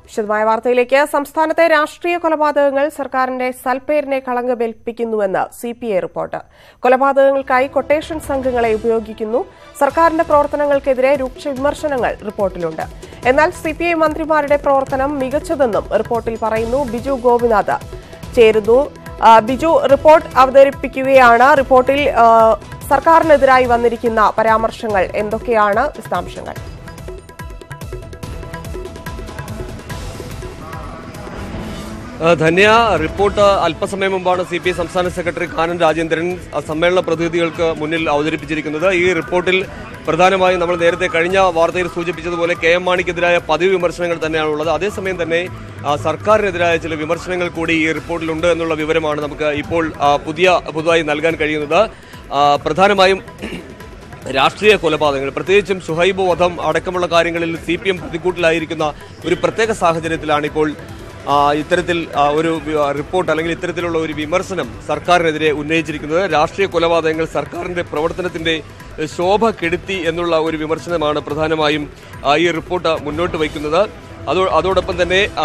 വിശദമായ വാർത്തയിലേക്ക് സംസ്ഥാനത്തെ രാഷ്ട്രീയ കൊലപാതകങ്ങൾ സർക്കാരിന്റെ സൽപ്പേരിനെ കളങ്കമേൽപ്പിക്കുന്നുവെന്ന് സി പി ഐ റിപ്പോർട്ട് കൊലപാതകങ്ങൾക്കായി കൊട്ടേഷൻ സംഘങ്ങളെ ഉപയോഗിക്കുന്നു സർക്കാരിന്റെ പ്രവർത്തനങ്ങൾക്കെതിരെ രൂക്ഷ വിമർശനങ്ങൾ റിപ്പോർട്ടിലുണ്ട് എന്നാൽ സി പി ഐ മന്ത്രിമാരുടെ പ്രവർത്തനം മികച്ചതെന്നും റിപ്പോർട്ടിൽ പറയുന്നു ബിജു ഗോപിനാഥ് ചേരുന്നു ആ, ബിജു റിപ്പോർട്ട് അവതരിപ്പിക്കുകയാണ് റിപ്പോർട്ടിൽ ആ, സർക്കാരിനെതിരായി വന്നിരിക്കുന്ന പരാമർശങ്ങൾ എന്തൊക്കെയാണ് വിശദാംശങ്ങൾ ആ, ധന്യ റിപ്പോർട്ട് അല്പസമയം മുമ്പാണ് സി പി ഐ സംസ്ഥാന സെക്രട്ടറി കാനൻ രാജേന്ദ്രൻ ആ, സമ്മേളന പ്രതിനിധികൾക്ക് മുന്നിൽ അവതരിപ്പിച്ചിരിക്കുന്നത് ഈ റിപ്പോർട്ടിൽ പ്രധാനമായും നമ്മൾ നേരത്തെ കഴിഞ്ഞ വാർത്തയിൽ സൂചിപ്പിച്ചതുപോലെ കെ എം മാണിക്കെതിരായ പതിവ് വിമർശനങ്ങൾ തന്നെയാണുള്ളത് അതേസമയം തന്നെ ആ, സർക്കാരിനെതിരായ ചില വിമർശനങ്ങൾ കൂടി ഈ റിപ്പോർട്ടിലുണ്ട് എന്നുള്ള വിവരമാണ് നമുക്ക് ഇപ്പോൾ ആ, പുതിയ പുതുതായി നൽകാൻ കഴിയുന്നത് ആ, പ്രധാനമായും രാഷ്ട്രീയ കൊലപാതകങ്ങൾ പ്രത്യേകിച്ചും ഷുഹൈബ് വധം അടക്കമുള്ള കാര്യങ്ങളിൽ സി പി എം പ്രതിക്കൂട്ടിലായിരിക്കുന്ന ഒരു പ്രത്യേക സാഹചര്യത്തിലാണ് ഇപ്പോൾ ആ, ഇത്തരത്തിൽ ആ, ഒരു വി- ആ, റിപ്പോർട്ട് അല്ലെങ്കിൽ ഇത്തരത്തിലുള്ള ഒരു വിമർശനം സർക്കാരിനെതിരെ ഉന്നയിച്ചിരിക്കുന്നത് രാഷ്ട്രീയ കൊലപാതകങ്ങൾ സർക്കാരിന്റെ പ്രവർത്തനത്തിന്റെ ഏഹ്, ശോഭ കെടുത്തി എന്നുള്ള ഒരു വിമർശനമാണ് പ്രധാനമായും ആ, ഈ റിപ്പോർട്ട് മുന്നോട്ട് വയ്ക്കുന്നത് അതോ അതോടൊപ്പം തന്നെ ആ,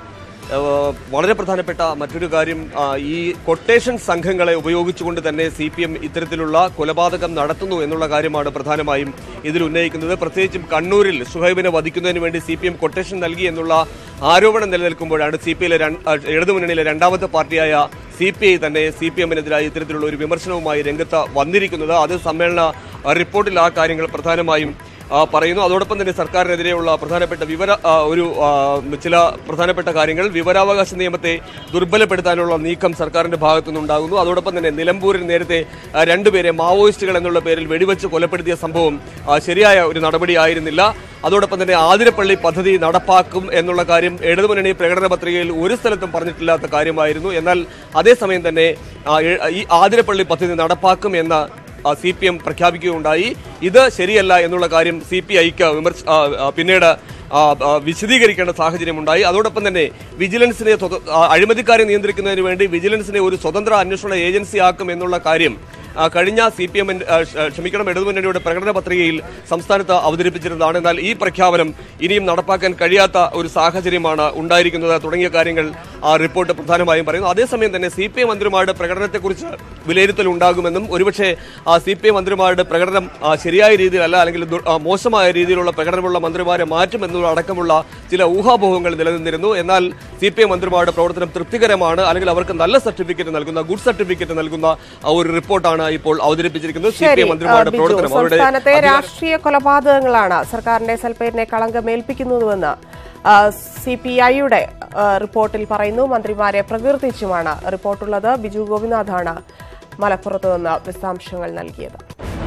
ഏഹ് വളരെ പ്രധാനപ്പെട്ട മറ്റൊരു കാര്യം ആ, ഈ കൊട്ടേഷൻ സംഘങ്ങളെ ഉപയോഗിച്ചുകൊണ്ട് തന്നെ സി പി എം ഇത്തരത്തിലുള്ള കൊലപാതകം നടത്തുന്നു എന്നുള്ള കാര്യമാണ് പ്രധാനമായും ഇതിൽ ഉന്നയിക്കുന്നത് പ്രത്യേകിച്ചും കണ്ണൂരിൽ സുഹൈബിനെ വധിക്കുന്നതിന് വേണ്ടി സി പി എം കൊട്ടേഷൻ നൽകി എന്നുള്ള ആരോപണം നിലനിൽക്കുമ്പോഴാണ് സി പി ഐയിലെ ഇടതുമുന്നണിയിലെ രണ്ടാമത്തെ പാർട്ടിയായ സി പി ഐ തന്നെ സി പി എമ്മിനെതിരായി ഇത്തരത്തിലുള്ള ഒരു വിമർശനവുമായി രംഗത്ത് വന്നിരിക്കുന്നത് അത് സമ്മേളന ആ, റിപ്പോർട്ടിൽ ആ കാര്യങ്ങൾ പ്രധാനമായും ആ, പറയുന്നു അതോടൊപ്പം തന്നെ സർക്കാരിനെതിരെയുള്ള പ്രധാനപ്പെട്ട വിവര ആ, ഒരു ആ, ചില പ്രധാനപ്പെട്ട കാര്യങ്ങൾ വിവരാവകാശ നിയമത്തെ ദുർബലപ്പെടുത്താനുള്ള നീക്കം സർക്കാരിന്റെ ഭാഗത്തു നിന്നുണ്ടാകുന്നു അതോടൊപ്പം തന്നെ നിലമ്പൂരിൽ നേരത്തെ ആ, രണ്ടുപേരെ മാവോയിസ്റ്റുകൾ എന്നുള്ള പേരിൽ വെടിവെച്ച് കൊലപ്പെടുത്തിയ സംഭവം ആ, ശരിയായ ഒരു നടപടിയായിരുന്നില്ല അതോടൊപ്പം തന്നെ ആതിരപ്പള്ളി പദ്ധതി നടപ്പാക്കും എന്നുള്ള കാര്യം ഇടതുമുന്നണി പ്രകടന പത്രികയിൽ ഒരു സ്ഥലത്തും പറഞ്ഞിട്ടില്ലാത്ത കാര്യമായിരുന്നു എന്നാൽ അതേസമയം തന്നെ ആ, എ- ഈ ആതിരപ്പള്ളി പദ്ധതി നടപ്പാക്കും എന്ന സി പി എം പ്രഖ്യാപിക്കുകയുണ്ടായി ഇത് ശരിയല്ല എന്നുള്ള കാര്യം സി പി ഐക്ക് വിമർശ ആ, ആ, പിന്നീട് ആ, ആ, വിശദീകരിക്കേണ്ട സാഹചര്യമുണ്ടായി അതോടൊപ്പം തന്നെ വിജിലൻസിനെ സ്വത- ആ, അഴിമതിക്കാരെ നിയന്ത്രിക്കുന്നതിന് വേണ്ടി വിജിലൻസിനെ ഒരു സ്വതന്ത്ര അന്വേഷണ ഏജൻസി ആക്കും എന്നുള്ള കാര്യം ആ, കഴിഞ്ഞ സി പി എമ്മിന്റെ ക്ഷമിക്കണം ഇടതുമുന്നണിയുടെ പ്രകടന പത്രികയിൽ സംസ്ഥാനത്ത് അവതരിപ്പിച്ചിരുന്നതാണ് എന്നാൽ ഈ പ്രഖ്യാപനം ഇനിയും നടപ്പാക്കാൻ കഴിയാത്ത ഒരു സാഹചര്യമാണ് ഉണ്ടായിരിക്കുന്നത് തുടങ്ങിയ കാര്യങ്ങൾ ആ റിപ്പോർട്ട് പ്രധാനമായും പറയുന്നു അതേസമയം തന്നെ സി പി ഐ മന്ത്രിമാരുടെ പ്രകടനത്തെക്കുറിച്ച് വിലയിരുത്തൽ ഉണ്ടാകുമെന്നും ഒരുപക്ഷെ ആ സി പി ഐ മന്ത്രിമാരുടെ പ്രകടനം ആ, ശരിയായ രീതിയിലല്ല അല്ലെങ്കിൽ ദു- ആ, മോശമായ രീതിയിലുള്ള പ്രകടനമുള്ള മന്ത്രിമാരെ മാറ്റുമെന്നുള്ള അടക്കമുള്ള ചില ഊഹാപോഹങ്ങൾ നിലനിന്നിരുന്നു എന്നാൽ സി പി ഐ മന്ത്രിമാരുടെ പ്രവർത്തനം തൃപ്തികരമാണ് അല്ലെങ്കിൽ അവർക്ക് നല്ല സർട്ടിഫിക്കറ്റ് നൽകുന്ന ഗുഡ് സർട്ടിഫിക്കറ്റ് നൽകുന്ന ആ ഒരു റിപ്പോർട്ടാണ് ഇപ്പോൾ അവതരിപ്പിച്ചിരിക്കുന്നത് സി പി ശരി ഐ ആ, മന്ത്രിമാരുടെ ബിജു പ്രവർത്തനം അവരുടെ സംസ്ഥാനത്തെ അധികാര- രാഷ്ട്രീയ കൊലപാതകങ്ങളാണ് സർക്കാരിന്റെ സൽപ്പേരിനെ കളങ്കമേൽപ്പിക്കുന്നുവെന്ന് സി പി ഐയുടെ റിപ്പോർട്ടിൽ പറയുന്നു മന്ത്രിമാരെ പ്രകീർത്തിച്ചുമാണ് റിപ്പോർട്ടുള്ളത് ബിജു ഗോപിനാഥാണ് മലപ്പുറത്ത് നിന്ന് വിശദാംശങ്ങൾ നൽകിയത്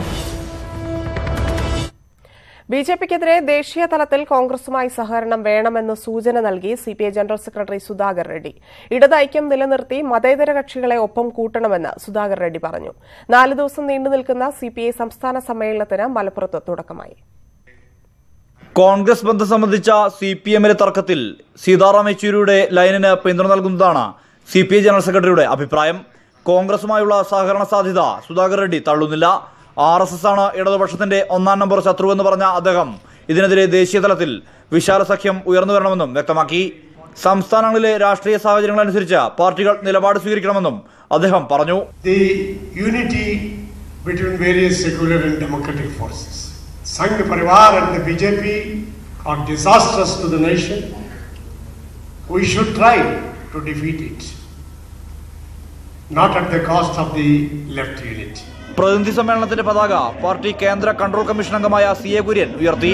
ബി ജെ പിക്കെതിരെ ദേശീയ തലത്തിൽ കോൺഗ്രസുമായി സഹകരണം വേണമെന്ന് സൂചന നൽകി C P I general secretary Sudhakar Reddy ഇടത് ഐക്യം നിലനിർത്തി മതേതര കക്ഷികളെ ഒപ്പം കൂട്ടണമെന്ന് സുധാകർ റെഡ്ഡി പറഞ്ഞു നാല് ദിവസം നീണ്ടു നിൽക്കുന്ന സി പി ഐ സംസ്ഥാന സമ്മേളനത്തിന് മലപ്പുറത്ത് തുടക്കമായി കോൺഗ്രസ് ബന്ധം സംബന്ധിച്ച സി പി എമ്മിലെ തർക്കത്തിൽ സീതാറാം യെച്ചൂരിയുടെ ലൈനിന് പിന്തുണ നൽകുന്നതാണ് സി പി ഐ ജനറൽ സെക്രട്ടറിയുടെ അഭിപ്രായം കോൺഗ്രസുമായുള്ള സഹകരണ സാധ്യത സുധാകർ റെഡ്ഡി തള്ളുന്നില്ല ആർ എസ് എസ് ആണ് ഇടതുപക്ഷത്തിന്റെ ഒന്നാം നമ്പർ ശത്രുവെന്ന് പറഞ്ഞ അദ്ദേഹം ഇതിനെതിരെ ദേശീയ തലത്തിൽ വിശാല സഖ്യം ഉയർന്നു വരണമെന്നും വ്യക്തമാക്കി സംസ്ഥാനങ്ങളിലെ രാഷ്ട്രീയ സാഹചര്യങ്ങളനുസരിച്ച് പാർട്ടികൾ നിലപാട് സ്വീകരിക്കണമെന്നും അദ്ദേഹം പറഞ്ഞു the unity between various secular and democratic forces. Sangh Parivar and the BJP are disastrous to the nation. We should try to defeat it, not at the cost of the left unity. പ്രതിനിധി സമ്മേളനത്തിന്റെ പതാക പാർട്ടി കേന്ദ്ര control commission അംഗമായ C A Kurian ഉയർത്തി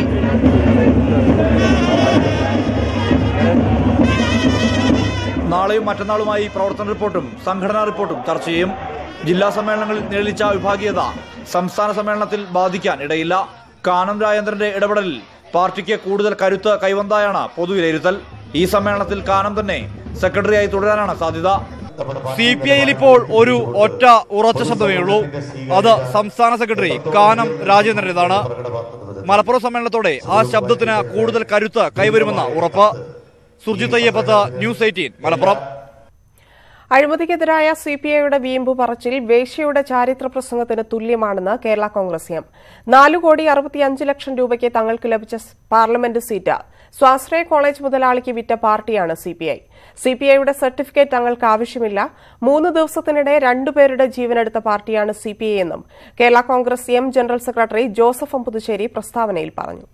നാളെയും മറ്റന്നാളുമായി പ്രവർത്തന റിപ്പോർട്ടും സംഘടനാ റിപ്പോർട്ടും ചർച്ച ചെയ്യും ജില്ലാ സമ്മേളനങ്ങളിൽ നിഴലിച്ച വിഭാഗീയത സംസ്ഥാന സമ്മേളനത്തിൽ ബാധിക്കാൻ ഇടയില്ല കാനം രാജേന്ദ്രന്റെ ഇടപെടലിൽ പാർട്ടിക്ക് കൂടുതൽ കരുത്ത് കൈവന്നായാണ് പൊതുവിലയിരുത്തൽ ഈ സമ്മേളനത്തിൽ കാനം തന്നെ സെക്രട്ടറിയായി തുടരാനാണ് സാധ്യത സി പി ഐയിൽ ഇപ്പോൾ ഒരു ഒറ്റ ഉറച്ച ശബ്ദമേ ഉള്ളൂ അത് സംസ്ഥാന സെക്രട്ടറി കാനം രാജേന്ദ്രന്റേതാണ് മലപ്പുറം സമ്മേളനത്തോടെ ആ ശബ്ദത്തിന് കൂടുതൽ കരുത്ത് കൈവരുമെന്ന ഉറപ്പ് സുർജിത് അയ്യപ്പത്ത് ന്യൂസ് എയ്റ്റീൻ മലപ്പുറം അഴിമതിക്കെതിരായ സി പി ഐയുടെ വീമ്പു പറച്ചിൽ വേശ്യയുടെ ചാരിത്ര പ്രസംഗത്തിന് തുല്യമാണെന്ന് കേരള കോൺഗ്രസ് എം നാലു കോടി അറുപത്തിയഞ്ച് ലക്ഷം രൂപയ്ക്ക് തങ്ങൾക്ക് ലഭിച്ച സ് പാർലമെന്റ് സീറ്റ് സ്വാശ്രയ കോളേജ് മുതലാളിക്ക് വിറ്റ പാർട്ടിയാണ് സിപിഐ സിപിഐയുടെ സർട്ടിഫിക്കറ്റ് തങ്ങൾക്ക് ആവശ്യമില്ല മൂന്ന് ദിവസത്തിനിടെ രണ്ടുപേരുടെ ജീവനെടുത്ത പാർട്ടിയാണ് സിപിഐ എന്നും Kerala Congress M general secretary Joseph Ambuthussery പ്രസ്താവനയിൽ പറഞ്ഞു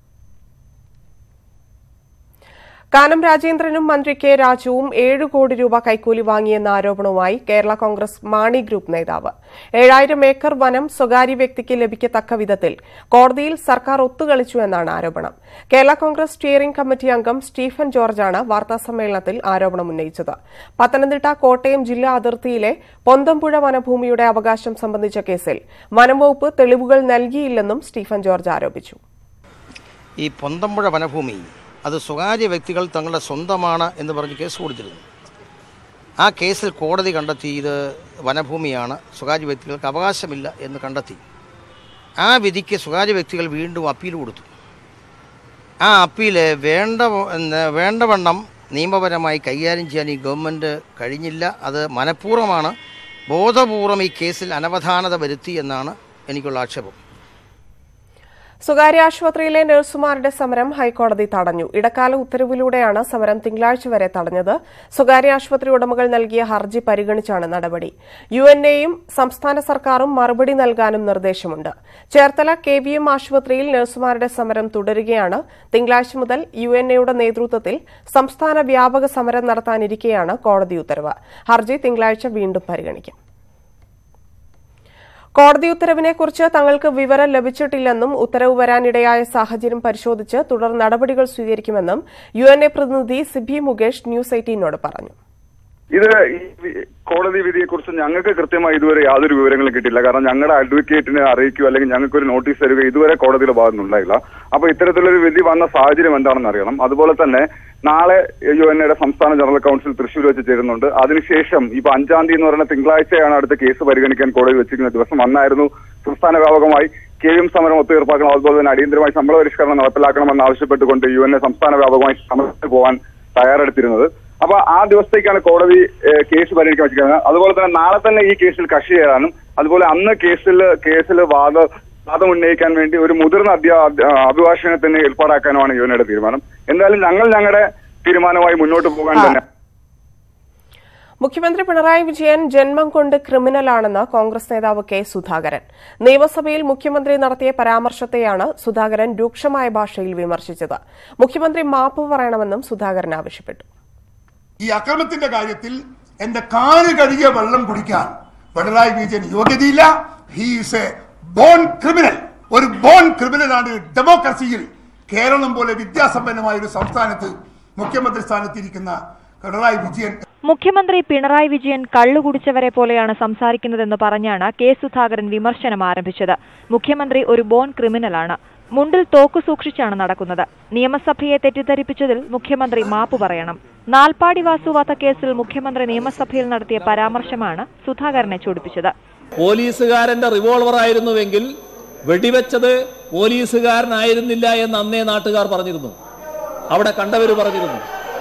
കാനം രാജേന്ദ്രനും മന്ത്രി കെ രാജുവും ഏഴ് കോടി രൂപ കൈക്കൂലി വാങ്ങിയെന്ന ആരോപണവുമായി കേരള കോൺഗ്രസ് മാണി ഗ്രൂപ്പ് നേതാവ് ഏഴായിരം ഏക്കർ വനം സ്വകാര്യ വ്യക്തിക്ക് ലഭിക്കത്തക്ക വിധത്തിൽ കോടതിയിൽ സർക്കാർ ഒത്തുകളിച്ചു എന്നാണ് ആരോപണം കേരള കോൺഗ്രസ് സ്റ്റിയറിംഗ് കമ്മിറ്റി അംഗം സ്റ്റീഫൻ ജോർജാണ് വാർത്താസമ്മേളനത്തിൽ ആരോപണം ഉന്നയിച്ചത് പത്തനംതിട്ട കോട്ടയം ജില്ലാ അതിർത്തിയിലെ പൊന്തംപുഴ വനഭൂമിയുടെ അവകാശം സംബന്ധിച്ച കേസിൽ വനംവകുപ്പ് തെളിവുകൾ നൽകിയില്ലെന്നും സ്റ്റീഫൻ ജോർജ് ആരോപിച്ചു ഈ പൊന്തമ്പുഴ വനഭൂമി അത് സ്വകാര്യ വ്യക്തികൾ തങ്ങളുടെ സ്വന്തമാണ് എന്ന് പറഞ്ഞ് കേസ് കൊടുത്തിരുന്നു ആ കേസിൽ കോടതി കണ്ടെത്തി ഇത് വനഭൂമിയാണ് സ്വകാര്യ വ്യക്തികൾക്ക് അവകാശമില്ല എന്ന് കണ്ടെത്തി ആ വിധിക്ക് സ്വകാര്യ വ്യക്തികൾ വീണ്ടും അപ്പീൽ കൊടുത്തു ആ അപ്പീൽ വേണ്ട വേണ്ടവണ്ണം നിയമപരമായി കൈകാര്യം ചെയ്യാൻ ഈ ഗവൺമെൻറ് കഴിഞ്ഞില്ല അത് മനഃപൂർവ്വമാണ് ബോധപൂർവം ഈ കേസിൽ അനവധാനത വരുത്തി എന്നാണ് എനിക്കുള്ള ആക്ഷേപം സ്വകാര്യ ആശുപത്രിയിലെ നഴ്സുമാരുടെ സമരം ഹൈക്കോടതി തടഞ്ഞു ഇടക്കാല ഉത്തരവിലൂടെയാണ് സമരം തിങ്കളാഴ്ച വരെ തടഞ്ഞത് സ്വകാര്യ ആശുപത്രി ഉടമകൾ നൽകിയ ഹർജി പരിഗണിച്ചാണ് നടപടി യു എൻ എയും സംസ്ഥാന സർക്കാരും മറുപടി നൽകാനും നിർദ്ദേശമുണ്ട് ചേർത്തല കെ വി എം ആശുപത്രിയിൽ നഴ്സുമാരുടെ സമരം തുടരുകയാണ് തിങ്കളാഴ്ച മുതൽ യു എൻ എയുടെ നേതൃത്വത്തിൽ സംസ്ഥാന വ്യാപക സമരം നടത്താനിരിക്കെയാണ് കോടതി ഉത്തരവ് ഹർജി തിങ്കളാഴ്ച വീണ്ടും പരിഗണിക്കും കോടതി ഉത്തരവിനെക്കുറിച്ച് തങ്ങൾക്ക് വിവരം ലഭിച്ചിട്ടില്ലെന്നും ഉത്തരവ് വരാനിടയായ സാഹചര്യം പരിശോധിച്ച് തുടർ നടപടികൾ സ്വീകരിക്കുമെന്നും യു എൻ എ പ്രതിനിധി സിബി മുകേഷ് ന്യൂസ് എയ്റ്റീനോട് പറഞ്ഞു ഇത് ഈ വി- കോടതി വിധിയെ കുറിച്ച് ഞങ്ങൾക്ക് കൃത്യമായി ഇതുവരെ യാതൊരു വിവരങ്ങളും കിട്ടില്ല കാരണം ഞങ്ങളുടെ അഡ്വക്കേറ്റിനെ അറിയിക്കുക അല്ലെങ്കിൽ ഞങ്ങൾക്ക് ഒരു നോട്ടീസ് തരിക ഇതുവരെ കോടതിയുടെ ഭാഗത്തുനിന്നുണ്ടായില്ല അപ്പൊ ഇത്തരത്തിലൊരു വിധി വന്ന സാഹചര്യം എന്താണെന്ന് അറിയണം അതുപോലെ തന്നെ നാളെ യു എൻ എയുടെ സംസ്ഥാന ജനറൽ കൌൺസിൽ തൃശ്ശൂർ വെച്ച് ചേരുന്നുണ്ട് അതിനുശേഷം ഇപ്പൊ അഞ്ചാം തീയതി എന്ന് പറയുന്ന തിങ്കളാഴ്ചയാണ് അടുത്ത കേസ് പരിഗണിക്കാൻ കോടതി വെച്ചിരിക്കുന്ന ദിവസം അന്നായിരുന്നു സംസ്ഥാന വ്യാപകമായി കെ എം സമരം ഒത്തുതീർപ്പാക്കണം അതുപോലെ തന്നെ അടിയന്തരമായി ശമ്പള പരിഷ്കരണം നടപ്പിലാക്കണമെന്ന് ആവശ്യപ്പെട്ടുകൊണ്ട് യു എൻ എ സംസ്ഥാന വ്യാപകമായി സമരത്തിന് പോകാൻ തയ്യാറെടുത്തിരുന്നത് അപ്പൊ ആ ദിവസത്തേക്കാണ് കോടതി ഏഹ്, കേസ് പരിഗണിക്കാൻ വെച്ചിരിക്കുന്നത് അതുപോലെ തന്നെ നാളെ തന്നെ ഈ കേസിൽ കക്ഷി ചേരാനും അതുപോലെ അന്ന് കേസിൽ കേസിൽ വാദ വാദം ഉന്നയിക്കാൻ വേണ്ടി ഒരു മുതിർന്ന അധ്യാ അഭിഭാഷകനെ തന്നെ ഏർപ്പാടാക്കാനുമാണ് യുവനയുടെ തീരുമാനം എന്തായാലും ഞങ്ങൾ ഞങ്ങളുടെ തീരുമാനമായി മുന്നോട്ട് പോകാൻ തന്നെ മുഖ്യമന്ത്രി പിണറായി വിജയൻ ജന്മം കൊണ്ട് ക്രിമിനലാണെന്ന് കോൺഗ്രസ് നേതാവ് കെ സുധാകരൻ നിയമസഭയിൽ മുഖ്യമന്ത്രി നടത്തിയ പരാമർശത്തെയാണ് സുധാകരൻ രൂക്ഷമായ ഭാഷയിൽ വിമർശിച്ചത് മുഖ്യമന്ത്രി മാപ്പ് പറയണമെന്നും സുധാകരൻ ആവശ്യപ്പെട്ടു ഈ അക്രമത്തിന്റെ കാര്യത്തിൽ എന്റെ കാല് കഴുകിയ വെള്ളം കുടിക്കാൻ പിണറായി വിജയൻ യോഗ്യതയില്ല ഹീസ് എ ബോൺ ക്രിമിനൽ ഒരു ബോൺ ക്രിമിനലാണ് ഡെമോക്രസിയിൽ കേരളം പോലെ വിദ്യാസമ്പന്നമായ ഒരു സംസ്ഥാനത്ത് മുഖ്യമന്ത്രി സ്ഥാനത്തിരിക്കുന്ന പിണറായി വിജയൻ മുഖ്യമന്ത്രി പിണറായി വിജയൻ കള്ളുകുടിച്ചവരെ പോലെയാണ് സംസാരിക്കുന്നതെന്ന് പറഞ്ഞാണ് കെ സുധാകരൻ വിമർശനം ആരംഭിച്ചത് മുഖ്യമന്ത്രി ഒരു ബോൺ ക്രിമിനലാണ് മുണ്ടിൽ തോക്ക് സൂക്ഷിച്ചാണ് നടക്കുന്നത് നിയമസഭയെ തെറ്റിദ്ധരിപ്പിച്ചതിൽ മുഖ്യമന്ത്രി മാപ്പ് പറയണം നാൽപ്പാടി വാസു വധക്കേസിൽ മുഖ്യമന്ത്രി നിയമസഭയിൽ നടത്തിയ പരാമർശമാണ് സുധാകരനെ ചൊടിപ്പിച്ചത് പോലീസുകാരന്റെ റിവോൾവർ ആയിരുന്നുവെങ്കിൽ വെടിവെച്ചത് പോലീസുകാരനായിരുന്നില്ല എന്ന് അന്നേ നാട്ടുകാർ പറഞ്ഞിരുന്നു അവിടെ കണ്ടവര് പറഞ്ഞിരുന്നു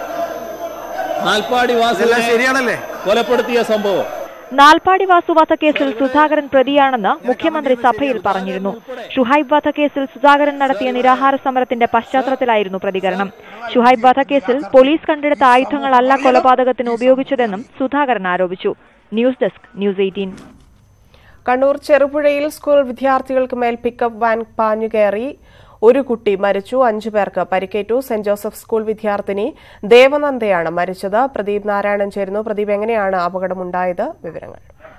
നാൽപ്പാടി വാസുവിനെ ശരിയാണല്ലേ കൊലപ്പെടുത്തിയ സംഭവം നാൽപ്പാടി വാസു വധക്കേസിൽ സുധാകരൻ പ്രതിയാണെന്ന് മുഖ്യമന്ത്രി സഭയിൽ പറഞ്ഞിരുന്നു ഷുഹൈബ് വധക്കേസിൽ സുധാകരൻ നടത്തിയ നിരാഹാര സമരത്തിന്റെ പശ്ചാത്തലത്തിലായിരുന്നു പ്രതികരണം ഷുഹൈബ് വധക്കേസിൽ പോലീസ് കണ്ടെടുത്ത ആയുധങ്ങളല്ല കൊലപാതകത്തിന് ഉപയോഗിച്ചതെന്നും സുധാകരൻ ആരോപിച്ചു news desk news eighteen Kannur ചെറുപുഴയിൽ സ്കൂൾ വിദ്യാർത്ഥികൾക്ക് മേൽ പിക്കപ്പ് വാൻ പാഞ്ഞുകയറി ഒരു കുട്ടി മരിച്ചു അഞ്ചു പേർക്ക് പരിക്കേറ്റു സെന്റ് ജോസഫ് സ്കൂൾ വിദ്യാർത്ഥിനി ദേവനന്ദയാണ് മരിച്ചത് പ്രദീപ് നാരായണൻ ചേരുന്നു പ്രദീപ് എങ്ങനെയാണ് അപകടമുണ്ടായത് വിവരങ്ങൾ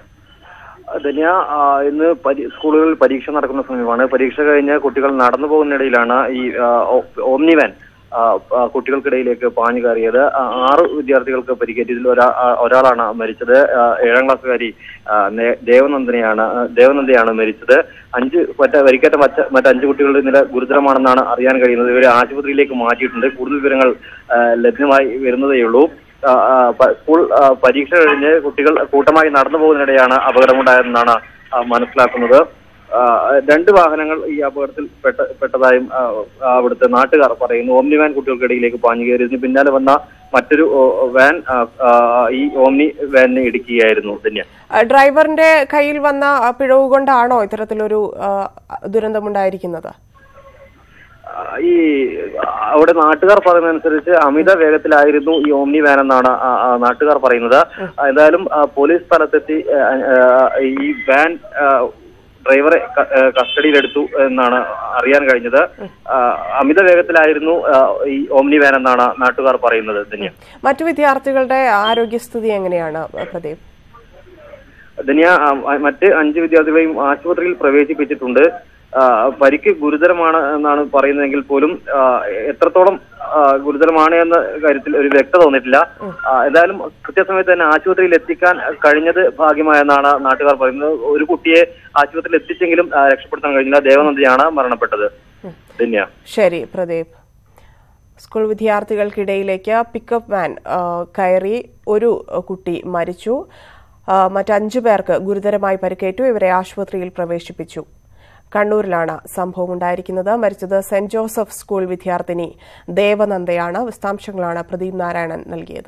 ധന്യ ആ, ഇന്ന് പരി- സ്കൂളുകളിൽ പരീക്ഷ നടക്കുന്ന സമയമാണ് പരീക്ഷ കഴിഞ്ഞ് കുട്ടികൾ നടന്നു പോകുന്നിടയിലാണ് ഈ ആ, ഓ- ഓമ്നി വാൻ ആ, ആ, കുട്ടികൾക്കിടയിലേക്ക് പാഞ്ഞു കയറിയത് ആ, ആറ് വിദ്യാർത്ഥികൾക്ക് പരിക്കേറ്റു ഇതിൽ ഒരാ ആ, ഒരാളാണ് മരിച്ചത് ആ, ഏഴാം ക്ലാസ്സുകാരി ആ, നേ- ദേവനന്ദനെയാണ് ആ, ദേവനന്ദയാണ് മരിച്ചത് അഞ്ച് മറ്റ പരിക്കേറ്റ മറ്റ മറ്റ് അഞ്ച് കുട്ടികളുടെ നില ഗുരുതരമാണെന്നാണ് അറിയാൻ കഴിയുന്നത് ഇവരെ ആശുപത്രിയിലേക്ക് മാറ്റിയിട്ടുണ്ട് കൂടുതൽ വിവരങ്ങൾ ആ, ലഭ്യമായി വരുന്നതേയുള്ളൂ ആ, ആ, പ- സ്കൂൾ ആ, പരീക്ഷ കഴിഞ്ഞ് കുട്ടികൾ കൂട്ടമായി നടന്നു പോകുന്നതിനിടെയാണ് അപകടമുണ്ടായതെന്നാണ് ആ, മനസ്സിലാക്കുന്നത് ആ, രണ്ട് വാഹനങ്ങൾ ഈ അപകടത്തിൽ പെട്ട പെട്ടതായും ആ, ആ, അവിടുത്തെ നാട്ടുകാർ പറയുന്നു ഓമ്നി വാൻ കുട്ടികൾക്കിടയിലേക്ക് പാഞ്ഞു കയറി ഇതിന് പിന്നാലെ വന്ന മറ്റൊരു ഓ, വാൻ ആ, ആ, ഈ ഓമ്നി വാനിനെ ഇടിക്കുകയായിരുന്നു ധന്യ ആ, ഡ്രൈവറിന്റെ കയ്യിൽ വന്ന ആ, പിഴവ് കൊണ്ടാണോ ഇത്തരത്തിലൊരു ആ, ദുരന്തമുണ്ടായിരിക്കുന്നത് ഈ അവിടെ നാട്ടുകാർ പറയുന്നതനുസരിച്ച് അമിത വേഗത്തിലായിരുന്നു ഈ ഓമ്നി വാൻ എന്നാണ് ആ, ആ, നാട്ടുകാർ പറയുന്നത് ആ, എന്തായാലും ആ, പോലീസ് സ്ഥലത്തെത്തി ആ, ആ, ഈ വാൻ ആ, ഡ്രൈവറെ ക- ആ, കസ്റ്റഡിയിലെടുത്തു എന്നാണ് അറിയാൻ കഴിഞ്ഞത് ആ, അമിത വേഗത്തിലായിരുന്നു ആ, ഈ ഓമ്നി വാൻ എന്നാണ് നാട്ടുകാർ പറയുന്നത് ധന്യ മറ്റു വിദ്യാർത്ഥികളുടെ ആരോഗ്യസ്ഥിതി എങ്ങനെയാണ് പ്രദീപ് ധന്യ ആ, മറ്റ് അഞ്ച് വിദ്യാർത്ഥികളെയും ആശുപത്രിയിൽ പ്രവേശിപ്പിച്ചിട്ടുണ്ട് ആ, പരിക്ക് ഗുരുതരമാണ് എന്നാണ് പറയുന്നതെങ്കിൽ പോലും ആ, എത്രത്തോളം ആ, ഗുരുതരമാണ് എന്ന കാര്യത്തിൽ ഒരു വ്യക്തത തോന്നിയിട്ടില്ല ആ, എന്തായാലും കൃത്യസമയത്ത് തന്നെ ആശുപത്രിയിൽ എത്തിക്കാൻ കഴിഞ്ഞത് ഭാഗ്യമായെന്നാണ് നാട്ടുകാർ പറയുന്നത് ഒരു കുട്ടിയെ ആശുപത്രിയിൽ എത്തിച്ചെങ്കിലും ആ, രക്ഷപ്പെടുത്താൻ കഴിഞ്ഞില്ല ദേവനന്ദിയാണ് മരണപ്പെട്ടത് ധന്യ ശരി പ്രദീപ് സ്കൂൾ വിദ്യാർത്ഥികൾക്കിടയിലേക്ക് പിക്കപ്പ് വാൻ ആ, കയറി ഒരു കുട്ടി മരിച്ചു ആ, മറ്റഞ്ചു പേർക്ക് ഗുരുതരമായി പരിക്കേറ്റു ഇവരെ ആശുപത്രിയിൽ പ്രവേശിപ്പിച്ചു കണ്ണൂരിലാണ് സംഭവം ഉണ്ടായിരിക്കുന്നത് മരിച്ചത് സെന്റ് ജോസഫ് സ്കൂൾ വിദ്യാർത്ഥിനി ദേവനന്ദയാണ് വിശദാംശങ്ങളാണ് പ്രദീപ് നാരായണൻ നൽകിയത്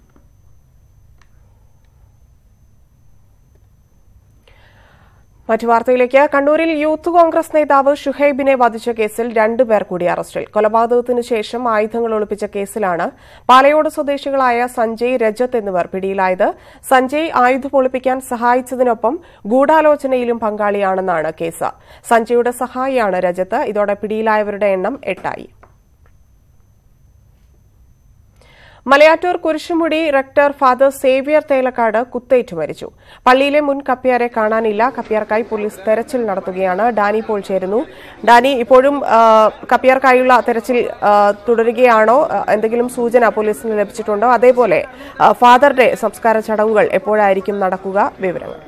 മറ്റു വാർത്തയിലേക്ക് കണ്ണൂരിൽ യൂത്ത് കോൺഗ്രസ് നേതാവ് ഷുഹൈബിനെ വധിച്ച കേസിൽ രണ്ടുപേർ കൂടി അറസ്റ്റിൽ കൊലപാതകത്തിനു ശേഷം ആയുധങ്ങൾ ഒളിപ്പിച്ച കേസിലാണ് പാലയോട് സ്വദേശികളായ സഞ്ജയ് രജത്ത് എന്നിവർ പിടിയിലായത് സഞ്ജയ് ആയുധം ഒളിപ്പിക്കാൻ സഹായിച്ചതിനൊപ്പം ഗൂഢാലോചനയിലും പങ്കാളിയാണെന്നാണ് കേസ് സഞ്ജയുടെ സഹായിയാണ് രജത്ത് ഇതോടെ പിടിയിലായവരുടെ എണ്ണം എട്ടായി മലയാറ്റൂർ കുരിശുമുടി റെക്ടർ ഫാദർ സേവ്യർ തേലക്കാട് കുത്തേറ്റു മരിച്ചു പള്ളിയിലെ മുൻ കപ്പ്യാരെ കാണാനില്ല കപ്പ്യാർക്കായി പോലീസ് തെരച്ചിൽ നടത്തുകയാണ് ഡാനി പോൾ ചേരുന്നു ഡാനി ഇപ്പോഴും ആ, കപ്പ്യാർക്കായുള്ള തെരച്ചിൽ ആ, തുടരുകയാണോ ആ, എന്തെങ്കിലും സൂചന പോലീസിന് ലഭിച്ചിട്ടുണ്ടോ അതേപോലെ ആ, ഫാദറുടെ സംസ്കാര ചടങ്ങുകൾ എപ്പോഴായിരിക്കും നടക്കുക വിവരങ്ങൾ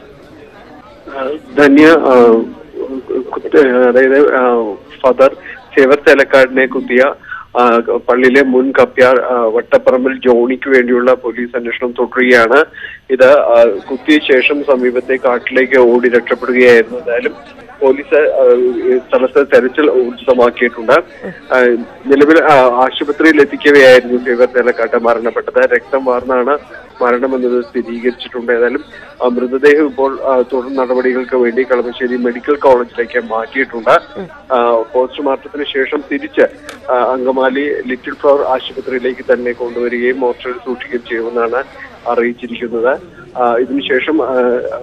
ധന്യ ആ, കുത്ത്- അതായത് ആ, ഫാദർ സേവർ തേലക്കാടിനെ കുത്തിയ ആ, പള്ളിയിലെ മുൻ കപ്യാർ ആ, വട്ടപ്പറമ്പിൽ ജോണിക്ക് വേണ്ടിയുള്ള പോലീസ് അന്വേഷണം തുടരുകയാണ് ഇത് ആ, കുത്തിയ ശേഷം സമീപത്തെ കാട്ടിലേക്ക് ഓടി രക്ഷപ്പെടുകയായിരുന്നു എന്തായാലും പോലീസ് ആ, ഈ സ്ഥലത്ത് തെരച്ചിൽ ഊർജിതമാക്കിയിട്ടുണ്ട് ആ, നിലവിൽ ആ, ആശുപത്രിയിൽ എത്തിക്കവെയായിരുന്നു സേവർ തേലക്കാട്ട് മരണപ്പെട്ടത് രക്തം വാർന്നാണ് മരണമെന്നത് സ്ഥിരീകരിച്ചിട്ടുണ്ട് ഏതായാലും ആ, മൃതദേഹം ഇപ്പോൾ ആ, തുടർ നടപടികൾക്ക് വേണ്ടി കളമശ്ശേരി മെഡിക്കൽ കോളേജിലേക്ക് മാറ്റിയിട്ടുണ്ട് ആ, പോസ്റ്റ്മോർട്ടത്തിന് ശേഷം തിരിച്ച് ആ, അങ്കമാലി ലിറ്റിൽ ഫ്ലവർ ആശുപത്രിയിലേക്ക് തന്നെ കൊണ്ടുവരികയും മോർച്ചറിൽ സൂക്ഷിക്കുകയും ചെയ്യുമെന്നാണ് അറിയിച്ചിരിക്കുന്നത് ആ, ഇതിനുശേഷം ആ,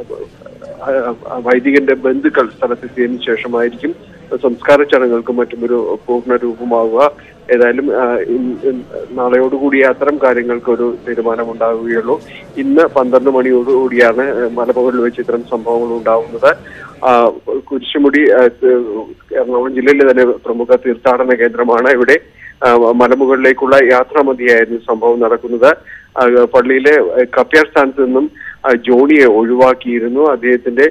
ആ, ആ, വൈദികന്റെ ബന്ധുക്കൾ സ്ഥലത്തെത്തിയതിനു ശേഷമായിരിക്കും സംസ്കാര ചടങ്ങുകൾക്കും മറ്റും ഒരു പൂർണ്ണ രൂപമാവുക ഏതായാലും ആ, ഇൻ- ഇൻ- നാളെയോടുകൂടി അത്തരം കാര്യങ്ങൾക്ക് ഒരു തീരുമാനമുണ്ടാവുകയുള്ളൂ ഇന്ന് പന്ത്രണ്ട് മണിയോടുകൂടിയാണ് മലമുകളിൽ വെച്ച് ഇത്തരം സംഭവങ്ങൾ ഉണ്ടാവുന്നത് ആ, കുരിശുമുടി ആ, ത്- എറണാകുളം ജില്ലയിലെ തന്നെ പ്രമുഖ തീർത്ഥാടന കേന്ദ്രമാണ് ഇവിടെ ആ, മലമുകളിലേക്കുള്ള യാത്രാമതിയായിരുന്നു സംഭവം നടക്കുന്നത് ആ, പള്ളിയിലെ ആ, കപ്യാർ സ്ഥാനത്ത് നിന്നും ആ, ജോണിയെ ഒഴിവാക്കിയിരുന്നു അദ്ദേഹത്തിന്റെ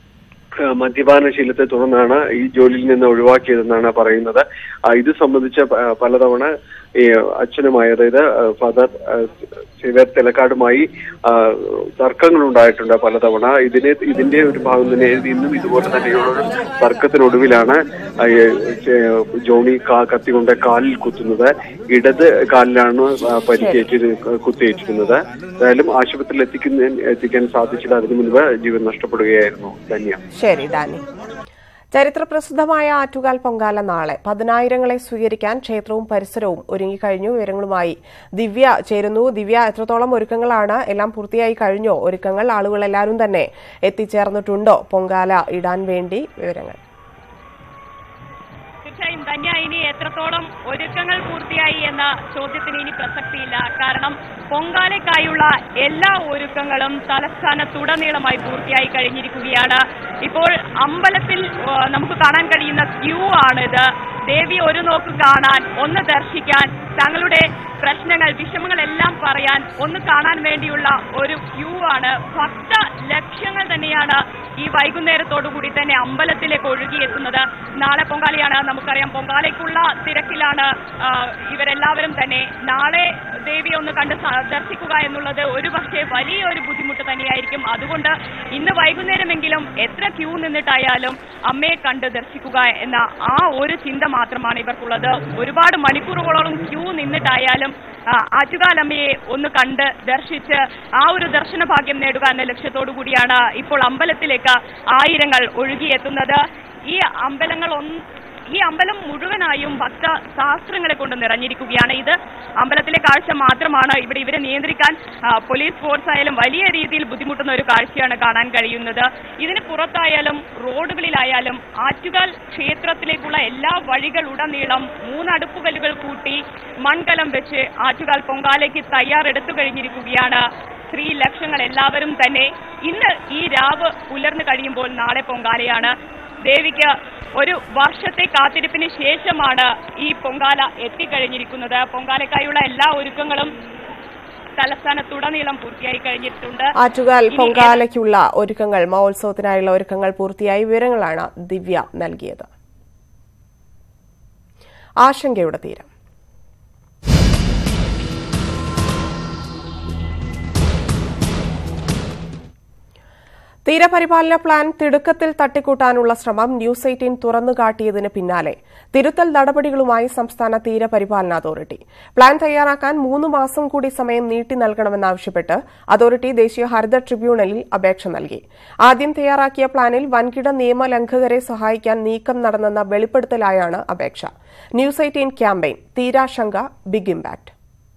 ആ, മദ്യപാനശീലത്തെ തുടർന്നാണ് ഈ ജോലിയിൽ നിന്ന് ഒഴിവാക്കിയതെന്നാണ് പറയുന്നത് ആ, ഇത് സംബന്ധിച്ച് പ- പലതവണ ഈ അച്ഛനുമായി അതായത് ആ, ഫാദർ ആ, സേവ്യർ തെലക്കാടുമായി ആ, തർക്കങ്ങളുണ്ടായിട്ടുണ്ട് പലതവണ ഇതിനെ ഇതിന്റെ ഒരു ഭാഗം തന്നെ ഇന്നും ഇതുപോലെ തന്നെയുള്ള ഒരു തർക്കത്തിനൊടുവിലാണ് ആ, ഈ, ചെ- ജോണി കാ കത്തി കൊണ്ട് കാലിൽ കുത്തുന്നത് ഇടത് കാലിലാണ് ആ, പരിക്കേറ്റ് കുത്തിയേറ്റിരുന്നത് എന്തായാലും ആശുപത്രിയിൽ എത്തിക്കുന്ന എത്തിക്കാൻ സാധിച്ചില്ല അതിനു മുൻപ് ജീവൻ നഷ്ടപ്പെടുകയായിരുന്നു ധന്യ ശരി ഡാനി ചരിത്രപ്രസിദ്ധമായ ആറ്റുകാൽ പൊങ്കാല നാളെ പതിനായിരങ്ങളെ സ്വീകരിക്കാൻ ക്ഷേത്രവും പരിസരവും ഒരുങ്ങിക്കഴിഞ്ഞു വിവരങ്ങളുമായി ദിവ്യ ചേരുന്നു ദിവ്യ എത്രത്തോളം ഒരുക്കങ്ങളാണ് എല്ലാം പൂർത്തിയായി കഴിഞ്ഞോ ഒരുക്കങ്ങൾ ആളുകൾ എല്ലാവരും തന്നെ എത്തിച്ചേർന്നിട്ടുണ്ടോ പൊങ്കാല ഇടാൻ വേണ്ടി വിവരങ്ങൾ തീർച്ചയായും ധന്യ ഇനി എത്രത്തോളം ഒരുക്കങ്ങൾ പൂർത്തിയായി എന്ന ചോദ്യത്തിന് ഇനി പ്രസക്തിയില്ല കാരണം പൊങ്കാലയ്ക്കായുള്ള എല്ലാ ഒരുക്കങ്ങളും തലസ്ഥാനത്തുടനീളമായി പൂർത്തിയായി കഴിഞ്ഞിരിക്കുകയാണ് ഇപ്പോൾ അമ്പലത്തിൽ ആ, നമുക്ക് കാണാൻ കഴിയുന്ന ക്യൂ ആണിത് ദേവി ഒരു നോക്ക് കാണാൻ ഒന്ന് ദർശിക്കാൻ തങ്ങളുടെ പ്രശ്നങ്ങൾ വിഷമങ്ങളെല്ലാം പറയാൻ ഒന്ന് കാണാൻ വേണ്ടിയുള്ള ഒരു ക്യൂ ആണ് ഭക്ത ലക്ഷ്യങ്ങൾ തന്നെയാണ് ഈ വൈകുന്നേരത്തോടു കൂടി തന്നെ അമ്പലത്തിലേക്ക് ഒഴുകിയെത്തുന്നത് നാളെ പൊങ്കാലയാണ് നമുക്കറിയാം പൊങ്കാലയ്ക്കുള്ള തിരക്കിലാണ് ആ, ഇവരെല്ലാവരും തന്നെ നാളെ ദേവിയെ ഒന്ന് കണ്ട് സ- ദർശിക്കുക എന്നുള്ളത് ഒരു പക്ഷേ വലിയൊരു ബുദ്ധിമുട്ട് തന്നെയായിരിക്കും അതുകൊണ്ട് ഇന്ന് വൈകുന്നേരമെങ്കിലും എത്ര ക്യൂ നിന്നിട്ടായാലും അമ്മയെ കണ്ട് ദർശിക്കുക എന്ന ആ ഒരു ചിന്ത മാത്രമാണ് ഇവർക്കുള്ളത് ഒരുപാട് മണിക്കൂറുകളോളം ക്യൂ നിന്നിട്ടായാലും ആ, ആറ്റുകാലമ്മയെ ഒന്ന് കണ്ട് ദർശിച്ച് ആ ഒരു ദർശന ഭാഗ്യം നേടുക എന്ന ലക്ഷ്യത്തോടു കൂടിയാണ് ഇപ്പോൾ അമ്പലത്തിലേക്ക് ആയിരങ്ങൾ ഒഴുകിയെത്തുന്നത് ഈ അമ്പലങ്ങൾ ഒന്ന് ഈ അമ്പലം മുഴുവനായും ഭക്ത ശാസ്ത്രങ്ങളെ കൊണ്ട് നിറഞ്ഞിരിക്കുകയാണ് ഇത് അമ്പലത്തിലെ കാഴ്ച മാത്രമാണ് ഇവിടെ ഇവരെ നിയന്ത്രിക്കാൻ ആ, പോലീസ് ഫോഴ്സ് ആയാലും വലിയ രീതിയിൽ ബുദ്ധിമുട്ടുന്ന ഒരു കാഴ്ചയാണ് കാണാൻ കഴിയുന്നത് ഇതിന് പുറത്തായാലും റോഡുകളിലായാലും ആറ്റുകാൽ ക്ഷേത്രത്തിലേക്കുള്ള എല്ലാ വഴികളുടനീളം മൂന്ന് അടുപ്പുകല്ലുകൾ കൂട്ടി മൺകലം വെച്ച് ആറ്റുകാൽ പൊങ്കാലയ്ക്ക് തയ്യാറെടുത്തു കഴിഞ്ഞിരിക്കുകയാണ് സ്ത്രീ ലക്ഷങ്ങൾ എല്ലാവരും തന്നെ ഇന്ന് ഈ രാവ് പുലർന്നു കഴിയുമ്പോൾ നാളെ പൊങ്കാലയാണ് ദേവിക്ക് ഒരു വർഷത്തെ കാത്തിരിപ്പിന് ശേഷമാണ് ഈ പൊങ്കാല എത്തിക്കഴിഞ്ഞിരിക്കുന്നത് പൊങ്കാലയ്ക്കായുള്ള എല്ലാ ഒരുക്കങ്ങളും തലസ്ഥാനത്തുടനീളം പൂർത്തിയായി കഴിഞ്ഞിട്ടുണ്ട് ആറ്റുകാൽ ഇനി പൊങ്കാലയ്ക്കുള്ള ഒരുക്കങ്ങൾ മഹോത്സവത്തിനായുള്ള ഒരുക്കങ്ങൾ പൂർത്തിയായി വിവരങ്ങളാണ് ദിവ്യ നൽകിയത് ആശങ്കയുടെ തീരം തീരപരിപാലന പ്ലാൻ തിടുക്കത്തിൽ തട്ടിക്കൂട്ടാനുള്ള ശ്രമം ന്യൂസ് എയ്റ്റീൻ തുറന്നുകാട്ടിയതിന് പിന്നാലെ തിരുത്തൽ നടപടികളുമായി സംസ്ഥാന തീരപരിപാലന അതോറിറ്റി പ്ലാൻ തയ്യാറാക്കാൻ മൂന്ന് മാസം കൂടി സമയം നീട്ടി നൽകണമെന്നാവശ്യപ്പെട്ട് അതോറിറ്റി ദേശീയ ഹരിത ട്രിബ്യൂണലിൽ അപേക്ഷ നൽകി ആദ്യം തയ്യാറാക്കിയ പ്ലാനിൽ വൻകിട നിയമലംഘകരെ സഹായിക്കാൻ നീക്കം നടന്നെന്ന വെളിപ്പെടുത്തലായാണ് അപേക്ഷ ന്യൂസ് എയ്റ്റീൻ ക്യാമ്പയിൻ തീരാശങ്ക ബിഗ് ഇമ്പാക്ട്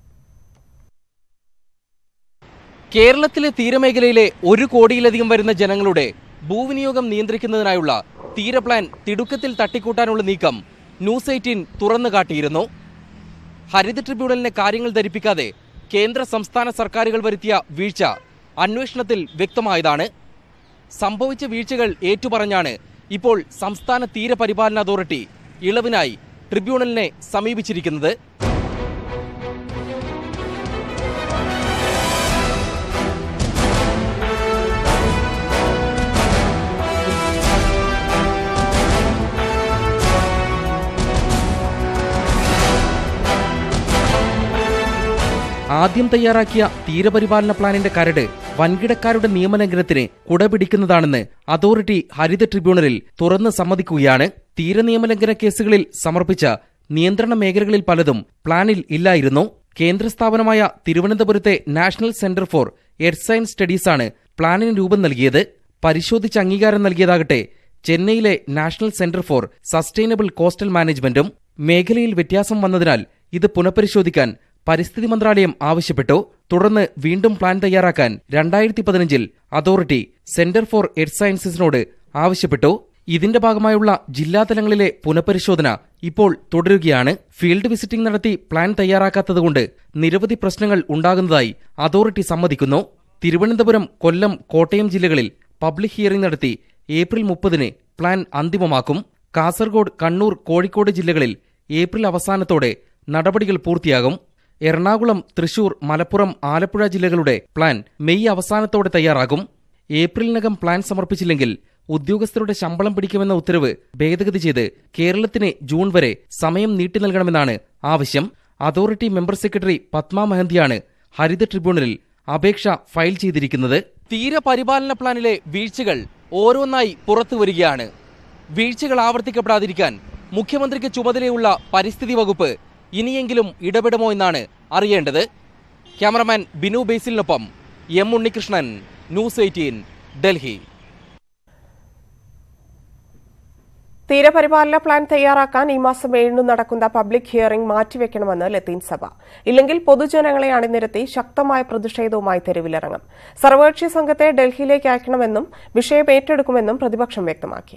കേരളത്തിലെ തീരമേഖലയിലെ ഒരു കോടിയിലധികം വരുന്ന ജനങ്ങളുടെ ഭൂവിനിയോഗം നിയന്ത്രിക്കുന്നതിനായുള്ള തീരപ്ലാൻ തിടുക്കത്തിൽ തട്ടിക്കൂട്ടാനുള്ള നീക്കം ന്യൂസ് എയ്റ്റീൻ തുറന്നു കാട്ടിയിരുന്നു ഹരിത ട്രിബ്യൂണലിനെ കാര്യങ്ങൾ ധരിപ്പിക്കാതെ കേന്ദ്ര സംസ്ഥാന സർക്കാരുകൾ വരുത്തിയ വീഴ്ച അന്വേഷണത്തിൽ വ്യക്തമായതാണ് സംഭവിച്ച വീഴ്ചകൾ ഏറ്റുപറഞ്ഞാണ് ഇപ്പോൾ സംസ്ഥാന തീരപരിപാലന അതോറിറ്റി ഇളവിനായി ട്രിബ്യൂണലിനെ സമീപിച്ചിരിക്കുന്നത് ആദ്യം തയ്യാറാക്കിയ തീരപരിപാലന പ്ലാനിന്റെ കരട് വൻകിടക്കാരുടെ നിയമലംഘനത്തിന് കുടപിടിക്കുന്നതാണെന്ന് അതോറിറ്റി ഹരിത ട്രിബ്യൂണലിൽ തുറന്ന് സമ്മതിക്കുകയാണ് തീരനിയമലംഘന കേസുകളിൽ സമർപ്പിച്ച നിയന്ത്രണ മേഖലകളിൽ പലതും പ്ലാനിൽ ഇല്ലായിരുന്നു കേന്ദ്ര സ്ഥാപനമായ തിരുവനന്തപുരത്തെ national centre for earth science സ്റ്റഡീസാണ് പ്ലാനിന് രൂപം നൽകിയത് പരിശോധിച്ച് അംഗീകാരം നൽകിയതാകട്ടെ ചെന്നൈയിലെ national centre for sustainable coastal മാനേജ്മെന്റും മേഖലയിൽ വ്യത്യാസം വന്നതിനാൽ ഇത് പുനഃപരിശോധിക്കാൻ പരിസ്ഥിതി മന്ത്രാലയം ആവശ്യപ്പെട്ടു തുടർന്ന് വീണ്ടും പ്ലാൻ തയ്യാറാക്കാൻ രണ്ടായിരത്തി പതിനഞ്ചിൽ അതോറിറ്റി സെന്റർ ഫോർ എർത്ത് സയൻസസിനോട് ആവശ്യപ്പെട്ടു ഇതിന്റെ ഭാഗമായുള്ള ജില്ലാതലങ്ങളിലെ പുനഃപരിശോധന ഇപ്പോൾ തുടരുകയാണ് ഫീൽഡ് വിസിറ്റിംഗ് നടത്തി പ്ലാൻ തയ്യാറാക്കാത്തതുകൊണ്ട് നിരവധി പ്രശ്നങ്ങൾ ഉണ്ടാകുന്നതായി അതോറിറ്റി സമ്മതിക്കുന്നു തിരുവനന്തപുരം കൊല്ലം കോട്ടയം ജില്ലകളിൽ പബ്ലിക് ഹിയറിംഗ് നടത്തി ഏപ്രിൽ മുപ്പതിന് പ്ലാൻ അന്തിമമാക്കും കാസർഗോഡ് കണ്ണൂർ കോഴിക്കോട് ജില്ലകളിൽ ഏപ്രിൽ അവസാനത്തോടെ നടപടികൾ പൂർത്തിയാകും എറണാകുളം തൃശൂർ മലപ്പുറം ആലപ്പുഴ ജില്ലകളുടെ പ്ലാൻ മെയ് അവസാനത്തോടെ തയ്യാറാകും ഏപ്രിലിനകം പ്ലാൻ സമർപ്പിച്ചില്ലെങ്കിൽ ഉദ്യോഗസ്ഥരുടെ ശമ്പളം പിടിക്കുമെന്ന ഉത്തരവ് ഭേദഗതി ചെയ്ത് കേരളത്തിന് ജൂൺ വരെ സമയം നീട്ടി നൽകണമെന്നാണ് ആവശ്യം അതോറിറ്റി മെമ്പർ സെക്രട്ടറി പത്മ മഹന്തിയാണ് ഹരിത ട്രിബ്യൂണലിൽ അപേക്ഷ ഫയൽ ചെയ്തിരിക്കുന്നത് തീരപരിപാലന പ്ലാനിലെ വീഴ്ചകൾ ഓരോന്നായി പുറത്തു വരികയാണ് വീഴ്ചകൾ ആവർത്തിക്കപ്പെടാതിരിക്കാൻ മുഖ്യമന്ത്രിക്ക് ചുമതലയുള്ള പരിസ്ഥിതി വകുപ്പ് ഇനിയെങ്കിലും ഇടപെടുമോ എന്നാണ് അറിയേണ്ടത് ക്യാമറമാൻ ബിനു ബേസിലിനൊപ്പം M Unnikrishnan news eighteen Delhi തീരപരിപാലന പ്ലാൻ തയ്യാറാക്കാൻ ഈ മാസം ഏഴിന് നടക്കുന്ന പബ്ലിക് ഹിയറിംഗ് മാറ്റിവെക്കണമെന്ന് ലത്തീൻ സഭ ഇല്ലെങ്കിൽ പൊതുജനങ്ങളെ അണിനിരത്തി ശക്തമായ പ്രതിഷേധവുമായി തെരുവിലിറങ്ങും സർവകക്ഷി സംഘത്തെ ഡൽഹിയിലേക്ക് അയക്കണമെന്നും വിഷയം ഏറ്റെടുക്കുമെന്നും പ്രതിപക്ഷം വ്യക്തമാക്കി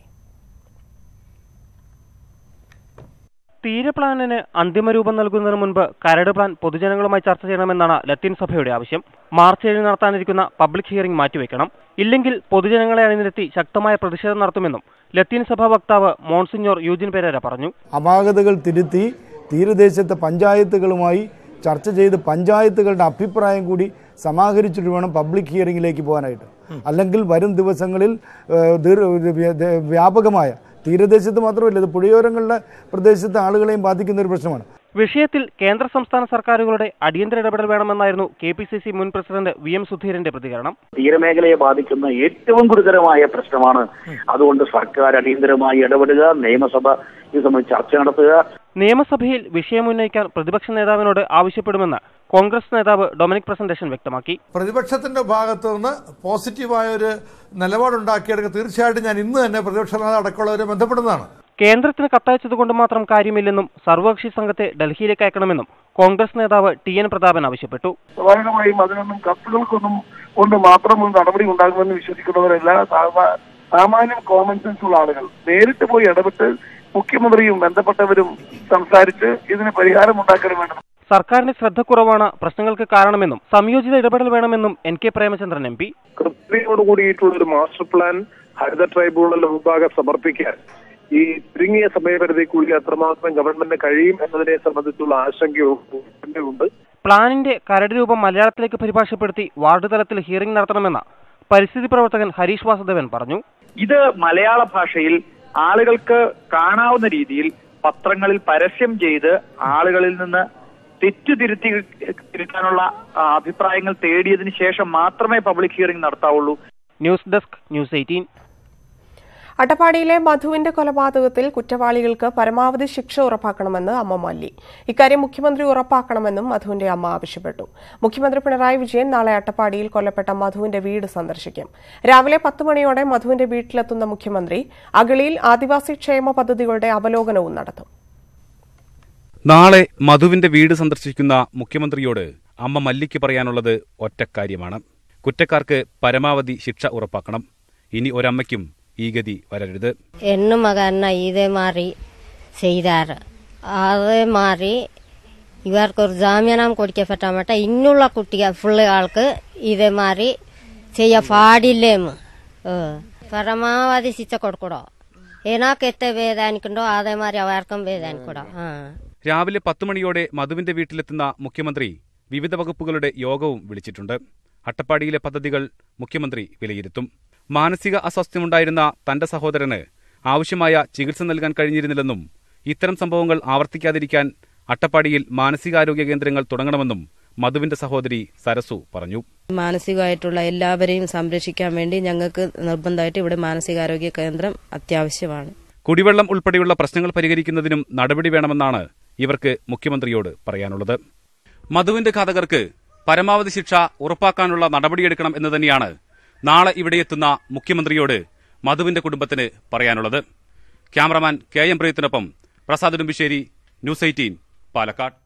തീരപ്ലാനിന് അന്തിമരൂപം നൽകുന്നതിന് മുൻപ് കരട് പ്ലാൻ പൊതുജനങ്ങളുമായി ചർച്ച ചെയ്യണമെന്നാണ് ലത്തീൻ സഭയുടെ ആവശ്യം മാർച്ച് ഏഴിന് നടത്താനിരിക്കുന്ന പബ്ലിക് ഹിയറിംഗ് മാറ്റിവെക്കണം ഇല്ലെങ്കിൽ പൊതുജനങ്ങളെ അണിനിരത്തി ശക്തമായ പ്രതിഷേധം നടത്തുമെന്നും ലത്തീൻ സഭാ വക്താവ് മോൺസിഞ്ഞോർ യൂജിൻ പെരേര പറഞ്ഞു അപാകതകൾ തിരുത്തി തീരദേശത്തെ പഞ്ചായത്തുകളുമായി ചർച്ച ചെയ്ത് പഞ്ചായത്തുകളുടെ അഭിപ്രായം കൂടി സമാഹരിച്ചിട്ട് വേണം പബ്ലിക് ഹിയറിംഗിലേക്ക് പോകാനായിട്ട് അല്ലെങ്കിൽ വരും ദിവസങ്ങളിൽ ഏഹ്, ദീർ- വ്യ- വ്യാപകമായ തീരദേശത്ത് മാത്രമല്ല ഇത് പുഴയോരങ്ങളുടെ പ്രദേശത്തെ ആളുകളെയും ബാധിക്കുന്ന ഒരു പ്രശ്നമാണ് വിഷയത്തിൽ കേന്ദ്ര സംസ്ഥാന സർക്കാരുകളുടെ അടിയന്തര ഇടപെടൽ വേണമെന്നായിരുന്നു കെ പി സി സി മുൻ പ്രസിഡന്റ് വി എം സുധീരന്റെ പ്രതികരണം തീരമേഖലയെ ബാധിക്കുന്ന ഏറ്റവും ഗുരുതരമായ പ്രശ്നമാണ് അതുകൊണ്ട് സർക്കാർ അടിയന്തരമായി ഇടപെടുക നിയമസഭ ഇത് സംബന്ധിച്ച് ചർച്ച നടത്തുക നിയമസഭയിൽ വിഷയമുന്നയിക്കാൻ പ്രതിപക്ഷ നേതാവിനോട് ആവശ്യപ്പെടുമെന്ന് കോൺഗ്രസ് നേതാവ് ഡൊമിനിക് പ്രസന്റേഷൻ വ്യക്തമാക്കി പ്രതിപക്ഷത്തിന്റെ ഭാഗത്തു നിന്ന് പോസിറ്റീവായ ഒരു നിലപാടുണ്ടാക്കിയെടുക്കുക തീർച്ചയായിട്ടും ഞാൻ ഇന്ന് തന്നെ പ്രതിപക്ഷ നേതാവ് അടക്കമുള്ളവരെ ബന്ധപ്പെടുന്നതാണ് കേന്ദ്രത്തിന് കത്തയച്ചതുകൊണ്ട് മാത്രം കാര്യമില്ലെന്നും സർവകക്ഷി സംഘത്തെ ഡൽഹിയിലേക്ക് അയക്കണമെന്നും കോൺഗ്രസ് നേതാവ് ടി എൻ പ്രതാപൻ ആവശ്യപ്പെട്ടു സ്വാഭാവികമായും അതിനൊന്നും കത്തുകൾക്കൊന്നും കൊണ്ട് മാത്രം ഒരു നടപടി ഉണ്ടാകുമെന്ന് വിശ്വസിക്കുന്നവരല്ല സാമാ- സാമാന്യം കോമൺ സെൻസ് ഉള്ള ആളുകൾ നേരിട്ട് പോയി ഇടപെട്ട് മുഖ്യമന്ത്രിയും ബന്ധപ്പെട്ടവരും സംസാരിച്ച് ഇതിന് പരിഹാരം ഉണ്ടാക്കാൻ വേണം സർക്കാരിന്റെ ശ്രദ്ധക്കുറവാണ് പ്രശ്നങ്ങൾക്ക് കാരണമെന്നും സംയോജിത ഇടപെടൽ വേണമെന്നും N K Premachandran M P കൃത്യതയോട് കൂടിയിട്ടുള്ള ഒരു മാസ്റ്റർ പ്ലാൻ ഹരിത ട്രൈബ്യൂണലിന് മുമ്പാകെ സമർപ്പിക്കാൻ ഈ ചുരുങ്ങിയ സമയപരിധിക്കുള്ളിൽ എത്രമാത്രം ഗവൺമെന്റിന് കഴിയും എന്നതിനെ സംബന്ധിച്ചുള്ള ആശങ്കയുണ്ട് പ്ലാനിന്റെ കരട് രൂപം മലയാളത്തിലേക്ക് പരിഭാഷപ്പെടുത്തി വാർഡ് തലത്തിൽ ഹിയറിംഗ് നടത്തണമെന്ന പരിസ്ഥിതി പ്രവർത്തകൻ ഹരീഷ് വാസുദേവൻ പറഞ്ഞു ഇത് മലയാള ഭാഷയിൽ ആളുകൾക്ക് കാണാവുന്ന രീതിയിൽ പത്രങ്ങളിൽ പരസ്യം ചെയ്ത് ആളുകളിൽ നിന്ന് തെറ്റുതിരുത്തി തിരുത്താനുള്ള ആ, അഭിപ്രായങ്ങൾ തേടിയതിനു ശേഷം മാത്രമേ പബ്ലിക് ഹിയറിംഗ് നടത്താവുള്ളൂ ന്യൂസ് ഡെസ്ക് ന്യൂസ് എയ്റ്റീൻ അട്ടപ്പാടിയിലെ മധുവിന്റെ കൊലപാതകത്തിൽ കുറ്റവാളികൾക്ക് പരമാവധി ശിക്ഷ ഉറപ്പാക്കണമെന്ന് അമ്മ മല്ലി ഇക്കാര്യം മുഖ്യമന്ത്രി ഉറപ്പാക്കണമെന്നും മധുവിന്റെ അമ്മ ആവശ്യപ്പെട്ടു മുഖ്യമന്ത്രി പിണറായി വിജയൻ നാളെ അട്ടപ്പാടിയിൽ കൊല്ലപ്പെട്ട മധുവിന്റെ വീട് സന്ദർശിക്കും രാവിലെ പത്ത് മണിയോടെ മധുവിന്റെ വീട്ടിലെത്തുന്ന മുഖ്യമന്ത്രി അഗളിയിൽ ആദിവാസി ക്ഷേമ പദ്ധതികളുടെ അവലോകനവും നടത്തും നാളെ മധുവിന്റെ വീട് സന്ദർശിക്കുന്ന മുഖ്യമന്ത്രിയോട് അമ്മ മല്ലിക്ക് പറയാനുള്ളത് ഒറ്റക്കാര്യമാണ് കുറ്റക്കാർക്ക് പരമാവധി ശിക്ഷ ഉറപ്പാക്കണം ഇനി ഒരമ്മയ്ക്കും ഈ ഗതി വരരുത് ಹೆಣ್ಣು ಮಗನ್ನ ಇದೇ ಮಾರಿ ചെയ്താറ് അതേ മാറി ഇവർക്കൊരു ജാമ്യനാം കൊടുക്കപ്പെട്ട മട്ട ഇന്നുള്ള കുട്ടികൾ ഫുള്ള് ആൾക്ക് ഇതേ മാറി ചെയ്യ പാടില്ലേന്ന് പരമാവധി ശിക്ഷ കൊടുക്കടോ ഏനാക്കെത്തെ വേദനിക്കണ്ടോ അതേ മാറി അവർക്കും വേദനിക്കടോ ആ രാവിലെ പത്ത് മണിയോടെ മധുവിന്റെ വീട്ടിലെത്തുന്ന മുഖ്യമന്ത്രി വിവിധ വകുപ്പുകളുടെ യോഗവും വിളിച്ചിട്ടുണ്ട് അട്ടപ്പാടിയിലെ പദ്ധതികൾ മുഖ്യമന്ത്രി വിലയിരുത്തും മാനസിക അസ്വാസ്ഥ്യമുണ്ടായിരുന്ന തന്റെ സഹോദരന് ആവശ്യമായ ചികിത്സ നൽകാൻ കഴിഞ്ഞിരുന്നില്ലെന്നും ഇത്തരം സംഭവങ്ങൾ ആവർത്തിക്കാതിരിക്കാൻ അട്ടപ്പാടിയിൽ മാനസികാരോഗ്യ കേന്ദ്രങ്ങൾ തുടങ്ങണമെന്നും മധുവിന്റെ സഹോദരി സരസു പറഞ്ഞു മാനസികമായിട്ടുള്ള എല്ലാവരെയും സംരക്ഷിക്കാൻ വേണ്ടി ഞങ്ങൾക്ക് നിർബന്ധമായിട്ട് ഇവിടെ മാനസികാരോഗ്യ കേന്ദ്രം അത്യാവശ്യമാണ് കുടിവെള്ളം ഉൾപ്പെടെയുള്ള പ്രശ്നങ്ങൾ പരിഹരിക്കുന്നതിനും നടപടി വേണമെന്നാണ് ഇവർക്ക് മുഖ്യമന്ത്രിയോട് പറയാനുള്ളത് മധുവിന്റെ ഘാതകർക്ക് പരമാവധി ശിക്ഷ ഉറപ്പാക്കാനുള്ള നടപടിയെടുക്കണം എന്ന് തന്നെയാണ് നാളെ ഇവിടെയെത്തുന്ന മുഖ്യമന്ത്രിയോട് മധുവിന്റെ കുടുംബത്തിന് പറയാനുള്ളത് ക്യാമറമാൻ കെ എം പ്രീത്തിനൊപ്പം പ്രസാദ് ഉടുമ്പിശ്ശേരി ന്യൂസ് എയ്റ്റീൻ പാലക്കാട്